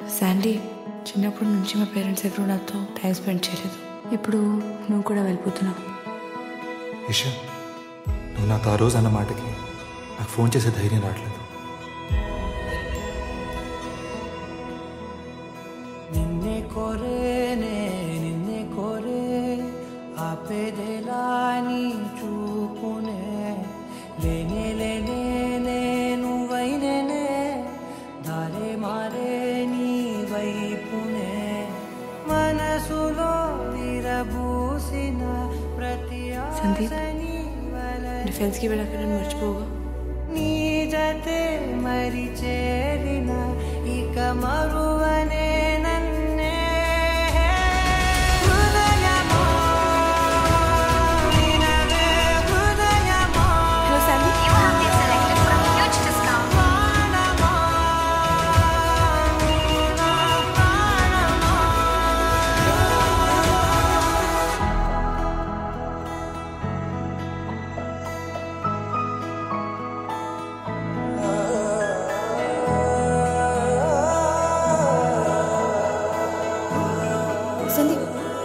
Sandy చిన్నప్పటి నుంచి మా పేరెంట్స్ ఎవరు నాతో టైం స్పెండ్ చేయలేదు ఇప్పుడు నువ్వు కూడా వెళ్ళిపోతున్నావు ఇషా నువ్వు నాతో ఆ రోజు అన్న మాటకి నాకు ఫోన్ చేసే ధైర్యం రావట్లేదు నిన్నే కోరేనే నిన్నే కోరే ఆపేదేలా నీ చూపునే లేనే లేనే నేను వైనేనే దారే మారే నీ వైపునే మనసులో విరబూసిన ప్రతి సందీప్, ఆశని వలనే నీ ఫ్రెండ్స్కి వెళ్ళాక నన్ను మర్చిపోగా నీ జతే మరి చేరిన ఇక మరువనే నన్నే హృదయమా, వినవే హృదయమా, hello Sandy You have been selected for a huge discount. ప్రాణమా, నా ప్రాణమా. సందీప్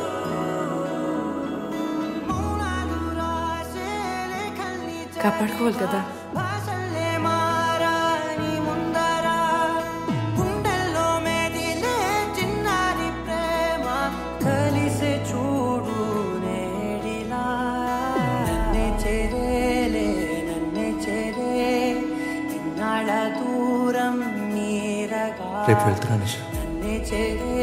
మౌనాలు రాసే లేఖల్ని కాపాడుకోవాలి కదా భాషల్లే మారాని ముందర గుండెల్లో మెదిలే చిన్నారి ప్రేమ కలిసే చూడు నేడిలా నన్నే చేరేలే నన్నే చేరే ఇన్నాళ్ళ దూరం నీరగా రేపు వెళ్తున్నాను ఇషా నన్నే చేరే